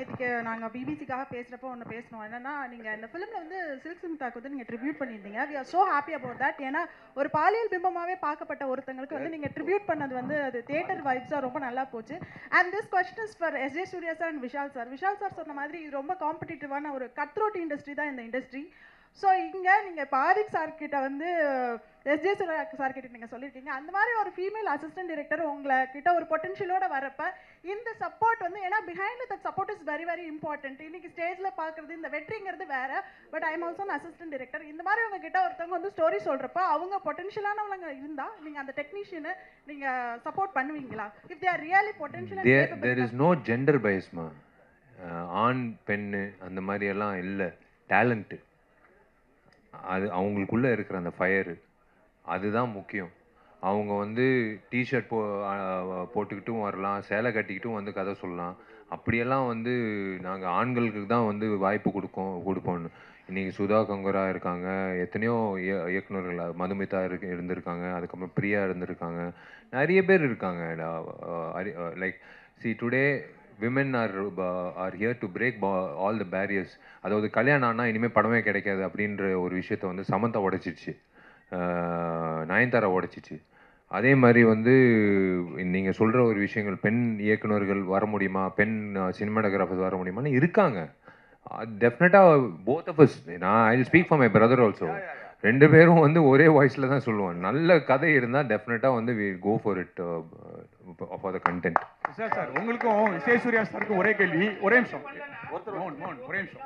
நேற்றுக்கு நாங்கள் பிபிசிக்காக பேசுகிறப்போ ஒன்று பேசணும் என்னன்னா நீங்கள் இந்த ஃபிலிமில் வந்து சில்க் சிமிதாக்கு வந்து நீங்கள் ட்ரிபியூட் பண்ணியிருந்தீங்க we are so happy about that ஏன்னா ஒரு பாலியல் பிம்பமாகவே பார்க்கப்பட்ட ஒருத்தங்களுக்கு வந்து நீங்கள் ட்ரிபியூட் பண்ணது வந்து அது தியேட்டர் வைப்ஸாக ரொம்ப நல்லா போச்சு and this question is for S J Suryah sir and Vishal sir Vishal sir சொன்ன மாதிரி இது ரொம்ப காம்படிட்டிவான ஒரு கத்ரோட் இண்டஸ்ட்ரி தான் இந்த இண்டஸ்ட்ரி ஸோ இங்கே நீங்கள் இப்போ ஆதிக் சார் கிட்ட வந்து எஸ்ஜே சார் கிட்ட நீங்கள் சொல்லியிருக்கீங்க அந்த மாதிரி ஒரு ஃபீமேல் அசிஸ்டன்ட் டைரக்டர் உங்களை கிட்ட ஒரு பொட்டன்ஷியலோட வரப்ப இந்த சப்போர்ட் வந்து ஏன்னா behind that support is very very important இன்னைக்கு ஸ்டேஜில் பார்க்குறது இந்த வெற்றிங்கிறது வேற but I'm also assistant director இந்த மாதிரி உங்க கிட்ட ஒருத்தவங்க வந்து ஸ்டோரி சொல்றப்ப அவங்க பொட்டன்ஷியலானவங்க இருந்தா நீங்க அந்த டெக்னீஷியனை நீங்க சப்போர்ட் பண்ணுவீங்களா if they are really potential there there is no gender பயஸ்மா ஆண் பெண்ணு அந்த மாதிரி எல்லாம் இல்லை டேலண்ட்டு அது அவங்களுக்குள்ளே இருக்கிற அந்த ஃபயரு அதுதான் முக்கியம் அவங்க வந்து டிஷர்ட் போ அஹ் போட்டுக்கிட்டும் வரலாம் சேலை கட்டிக்கிட்டும் வந்து கதை சொல்லலாம் அப்படியெல்லாம் வந்து நாங்கள் ஆண்களுக்கு தான் வந்து வாய்ப்பு கொடுக்கோம் கொடுப்போம்னு இன்றைக்கி சுதா கங்கரா இருக்காங்க எத்தனையோ இய- இயக்குனர்கள் மதுமிதா இருக்கு இருந்திருக்காங்க அதுக்கப்புறம் பிரியா இருந்திருக்காங்க நிறைய பேர் இருக்காங்க like see today women are are here to break all the barriers அதாவது கல்யாணம் ஆனால் இனிமேல் படமே கிடைக்காது அப்படின்ற ஒரு விஷயத்த வந்து சமந்தா உடைச்சிடுச்சு அஹ் நயன்தாரா உடைச்சிச்சு அதே மாதிரி வந்து நீங்கள் சொல்கிற ஒரு விஷயங்கள் பெண் இயக்குனர்கள் வர முடியுமா பெண் சினிமாட்டோகிராஃபர்ஸ் வர முடியுமான்னு இருக்காங்க டெஃபினட்டாக போத் ஆஃப் அஸ் நான் I speak for my brother also ரெண்டு பேரும் வந்து ஒரே வாய்ஸில் தான் சொல்லுவோம் நல்ல கதை இருந்தால் டெஃபினட்டாக வந்து we go for it for the content sir sir உங்களுக்கும் விஜய் சூர்யா சாருக்கும் ஒரே கேள்வி ஒரே நிமிஷம் மோகன் மோகன் ஒரே நிமிஷம்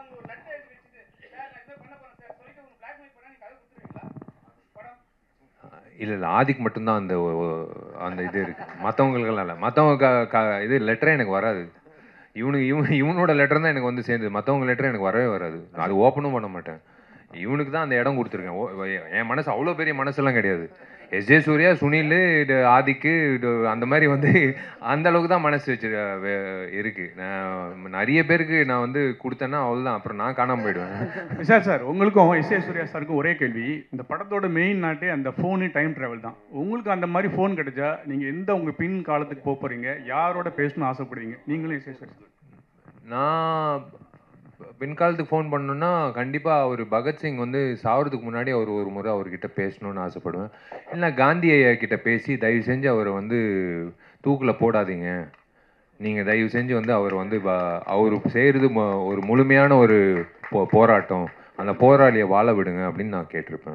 இல்லை இல்லை ஆதிக்கு மட்டும்தான் அந்த ஒ- ஒ- அந்த இது இருக்குது மற்றவங்களுக்கெல்லாம் இல்லை மற்றவங்க க க இது லெட்டரே எனக்கு வராது இவனுக்கு இவன் இவனோட லெட்டர் தான் எனக்கு வந்து சேர்ந்தது மற்றவங்க லெட்டர் எனக்கு வரவே வராது நான் அது ஓப்பனும் பண்ண மாட்டேன் இவனுக்கு தான் அந்த இடம் கொடுத்துருக்கேன் ஓ என் மனசு அவ்வளோ பெரிய மனசெல்லாம் கிடையாது எஸ் ஜே சூர்யா சுனில் இது ஆதிக்கு இது அந்த மாதிரி வந்து அந்த அளவுக்கு தான் மனசு வச்சு வே- இருக்கு நான் நிறைய பேருக்கு நான் வந்து கொடுத்தேன்னா அவ்வளோதான் அப்புறம் நான் காணாமல் போயிடுவேன் சார் சார் உங்களுக்கும் எஸ் ஏ சூர்யா சாருக்கும் ஒரே கேள்வி இந்த படத்தோட மெயின் நாட்டே அந்த ஃபோனு டைம் ட்ராவல் தான் உங்களுக்கு அந்த மாதிரி ஃபோன் கிடைச்சா நீங்கள் எந்த உங்கள் பின் காலத்துக்கு போக போகிறீங்க யாரோட பேசணும்னு ஆசைப்படுவீங்க நீங்களும் எஸ் ஏ சூர்யா சார் நான் பின்காலத்துக்கு ஃபோன் பண்ணணுன்னா கண்டிப்பாக அவர் பகத்சிங் வந்து சாவறதுக்கு முன்னாடி அவர் ஒரு முறை அவர்கிட்ட பேசணும்னு ஆசைப்படுவேன் இல்லை காந்தி ஐயா கிட்ட பேசி தயவு செஞ்சு அவரை வந்து தூக்கில் போடாதீங்க நீங்கள் தயவு செஞ்சு வந்து அவர் வந்து ப- அவர் செய்கிறது ம- ஒரு முழுமையான ஒரு போ போராட்டம் அந்த போராளியை வாழ விடுங்க அப்படின்னு நான் கேட்டிருப்பேன்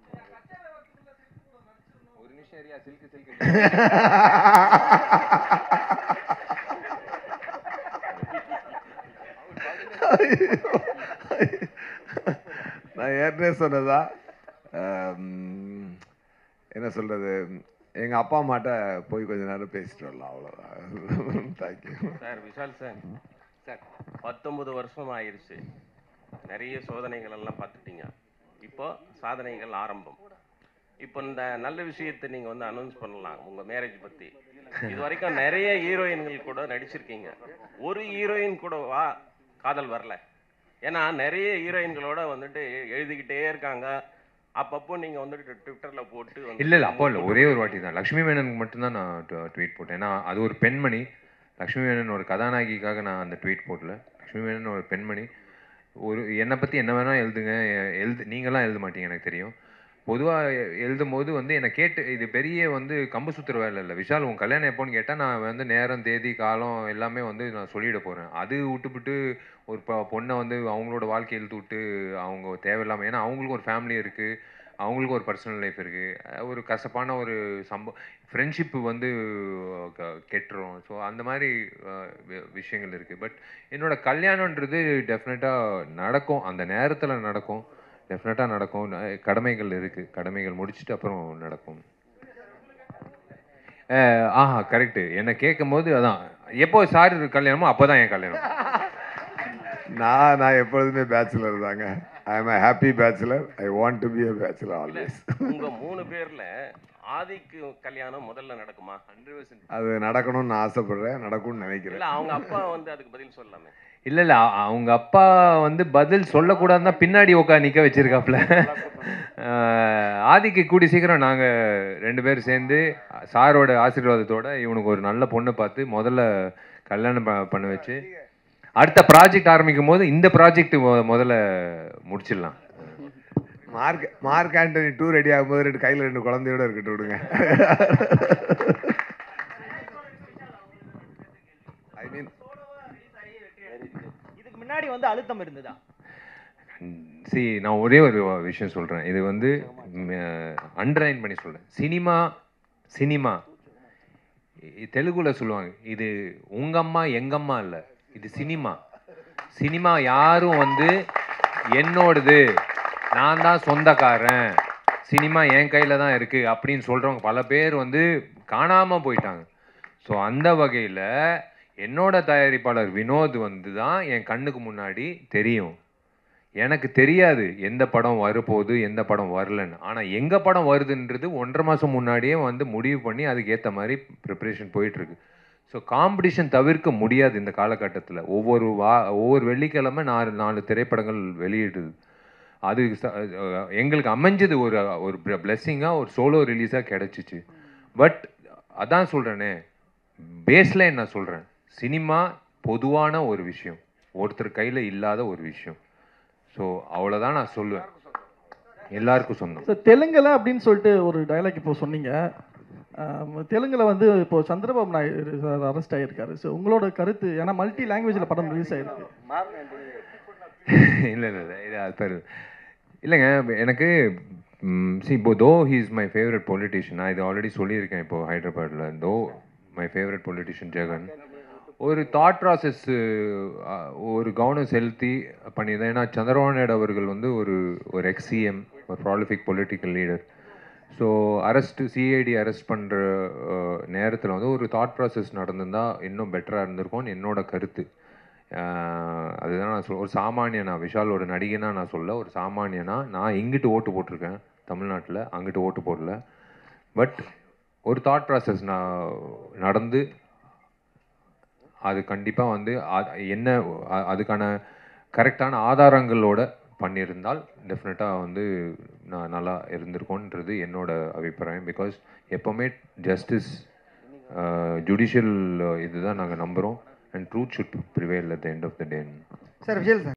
ஒரு நிமிஷம் இரியா, சில்க்கு சில்க்கு நான் ஏற்கனவே சொன்னதா ஆம், என்ன சொல்றது எங்க அப்பா அம்மாட்ட போய் கொஞ்ச நேரம் பேசிட்டு வரலாம் அவ்வளோதான் thank you sir Vishal sir sir பத்தொன்பது வருஷம் ஆயிருச்சு நிறைய சோதனைகள் எல்லாம் பார்த்துட்டீங்க இப்போ சாதனைகள் ஆரம்பம் இப்போ இந்த நல்ல விஷயத்தை நீங்கள் வந்து அனௌன்ஸ் பண்ணலாம் உங்கள் மேரேஜ் பற்றி இது வரைக்கும் நிறைய ஹீரோயின்கள் கூட நடிச்சிருக்கீங்க ஒரு ஹீரோயின் கூட வா காதல் வரல ஏன்னா நிறைய ஹீரோயின்களோட வந்துட்டு எழுதிக்கிட்டே இருக்காங்க அப்பப்போ நீங்கள் வந்துட்டு ட்விட்டரில் போட்டு வந்து இல்லை இல்லை அப்போ இல்லை ஒரே ஒரு வாட்டி தான் லக்ஷ்மி மேனனுக்கு மட்டும்தான் நான் ட்வீட் போட்டேன் ஏன்னா அது ஒரு பெண்மணி லக்ஷ்மி மேனன் ஒரு கதாநாயகிக்காக நான் அந்த ட்வீட் போடல லக்ஷ்மி மேனன் ஒரு பெண்மணி ஒரு என்னை பற்றி என்ன வேணால் எழுதுங்க எ- எழுது நீங்களாம் எழுத மாட்டீங்க எனக்கு தெரியும் பொதுவாக எழுதும் போது வந்து என்னை கேட்டு இது பெரிய வந்து கம்பு சுத்துற வேலை இல்லை விஷால் உன் கல்யாணம் எப்போன்னு கேட்டால் நான் வந்து நேரம் தேதி காலம் எல்லாமே வந்து நான் சொல்லிட போகிறேன் அது விட்டுவிட்டு ஒரு பொ பொண்ணை வந்து அவங்களோட வாழ்க்கையை இழுத்து விட்டு அவங்க தேவையில்லாமல் ஏன்னா அவங்களுக்கும் ஒரு ஃபேமிலி இருக்குது அவங்களுக்கும் ஒரு பர்சனல் லைஃப் இருக்குது ஒரு கசப்பான ஒரு சம்ப ஃப்ரெண்ட்ஷிப்பு வந்து க- கெட்டுரும் ஸோ அந்த மாதிரி அஹ், வி- விஷயங்கள் இருக்குது பட் என்னோட கல்யாணன்றது டெஃபினட்டாக நடக்கும் அந்த நேரத்தில் நடக்கும் டெஃபினட்டாக நடக்கும் ந- கடமைகள் இருக்குது கடமைகள் முடிச்சுட்டு அப்புறம் நடக்கும் அஹ், ஆஹா கரெக்டு என்னை கேட்கும் போது அதான் எப்போ சார் கல்யாணமோ அப்போ தான் என் கல்யாணம் நான் நான் எப்பொழுதுமே பேச்சுலர் தாங்க I am a happy bachelor I want to be a bachelor always உங்க மூணு பேர்ல ஆதிக்கு கல்யாணம் முதல்ல நடக்குமா ஹண்ட்ரட் அது நடக்கணும்னு நான் ஆசைப்படுறேன் நடக்கும்னு நினைக்கிறேன் இல்ல அவங்க அப்பா வந்து அதுக்கு பதில் சொல்லலாமே இல்லை இல்லை அவங்க அப்பா வந்து பதில் சொல்லக்கூடாதுன்னா பின்னாடி உட்காந்து நிற்க வச்சிருக்காப்புல அஹ், ஆதிக்கு கூடி சீக்கிரம் நாங்கள் ரெண்டு பேரும் சேர்ந்து சாரோட ஆசீர்வாதத்தோட இவனுக்கு ஒரு நல்ல பொண்ணை பார்த்து முதல்ல கல்யாணம் ப- பண்ண வச்சு அடுத்த ப்ராஜெக்ட் ஆரம்பிக்கும் போது இந்த ப்ராஜெக்ட் முதல்ல முடிச்சிடலாம் மார்க் மார்க் ஆண்டனி டூ ரெடி ஆகும்போது ரெண்டு கையில் ரெண்டு குழந்தையோட இருக்கட்டும் விடுங்க ஐ மீன் இதுக்கு முன்னாடி வந்து அழுத்தம் இருந்ததா சி நான் ஒரே ஒரு விஷயம் சொல்கிறேன் இது வந்து அண்டர்லைன் பண்ணி சொல்கிறேன் சினிமா சினிமா தெலுங்குல சொல்லுவாங்க இது உங்க அம்மா எங்க அம்மா இல்லை இது சினிமா சினிமா யாரும் வந்து என்னோடது நான் தான் சொந்தக்காரன் சினிமா என் கையில் தான் இருக்கு அப்படின்னு சொல்றவங்க பல பேர் வந்து காணாம போயிட்டாங்க ஸோ அந்த வகையில் என்னோட தயாரிப்பாளர் வினோத் வந்து தான் என் கண்ணுக்கு முன்னாடி தெரியும் எனக்கு தெரியாது எந்த படம் வரப்போகுது எந்த படம் வரலன்னு ஆனால் எங்கள் படம் வருதுன்றது ஒன்றரை மாதம் முன்னாடியே வந்து முடிவு பண்ணி அதுக்கு ஏற்ற மாதிரி ப்ரிப்ரேஷன் போயிட்டுருக்கு ஸோ காம்படிஷன் தவிர்க்க முடியாது இந்த காலகட்டத்தில் ஒவ்வொரு வா ஒவ்வொரு வெள்ளிக்கிழமை நாலு நாலு திரைப்படங்கள் வெளியிடுது அது ச- அஹ் எங்களுக்கு அமைஞ்சது ஒரு ஒரு பிளெஸ்ஸிங்காக ஒரு சோலோ ரிலீஸாக கிடச்சிச்சு பட் அதான் சொல்கிறேனே பேஸ்லைன் நான் சொல்கிறேன் சினிமா பொதுவான ஒரு விஷயம் ஒருத்தர் கையில் இல்லாத ஒரு விஷயம் ஸோ அவ்வளோதான் நான் சொல்லுவேன் எல்லாருக்கும் சொந்தம் சார் தெலுங்குல அப்படின்னு சொல்லிட்டு ஒரு டயலாக் இப்போ சொன்னீங்க ஆம், தெலுங்குல வந்து இப்போ சந்திரபாபு நாயுடு சார் அரெஸ்ட் ஆகியிருக்காரு ஸோ உங்களோட கருத்து ஏன்னா மல்டி லாங்குவேஜில் படம் ரிலீஸ் ஆயிருக்கு இல்லை இல்லை இல்லை இது அது பேர் இல்லைங்க எனக்கு சி இப்போ though he is my favourite politician நான் இது ஆல்ரெடி சொல்லியிருக்கேன் இப்போ ஹைதராபாத்தில் தோ மை ஃபேவரட் பொலிட்டிஷியன் ஜெகன் ஒரு தாட் ப்ராசஸ் ஒரு கவனம் செலுத்தி பண்ணியிருந்தேன் ஏன்னா சந்திரபாபு நாயுடு அவர்கள் வந்து ஒரு ஒரு எக்ஸிஎம் ஒரு prolific political leader so arrest CID arrest பண்ணுற நேரத்தில் வந்து ஒரு தாட் ப்ராசஸ் நடந்திருந்தா இன்னும் பெட்டராக இருந்திருக்கும்னு என்னோட கருத்து ஆஹ் அதுதான் நான் சொல் ஒரு சாமானியனா விஷால் ஒரு நடிகனா நான் சொல்ல ஒரு சாமானியனா நான் இங்கிட்டு ஓட்டு போட்டிருக்கேன் தமிழ்நாட்டில் அங்கிட்டு ஓட்டு போடல பட் ஒரு தாட் ப்ராசஸ் நான் நடந்து அது கண்டிப்பாக வந்து அ- என்ன அ- அதுக்கான கரெக்டான ஆதாரங்களோட பண்ணியிருந்தால் டெஃபினட்டாக வந்து நான் நல்லா இருந்திருக்கோன்றது என்னோட அபிப்பிராயம் பிகாஸ் எப்போவுமே ஜஸ்டிஸ் ஜுடிஷியல் இதுதான் நாங்கள் நம்புகிறோம் and truth should prevail at the end of the day sir விஷயல் சார்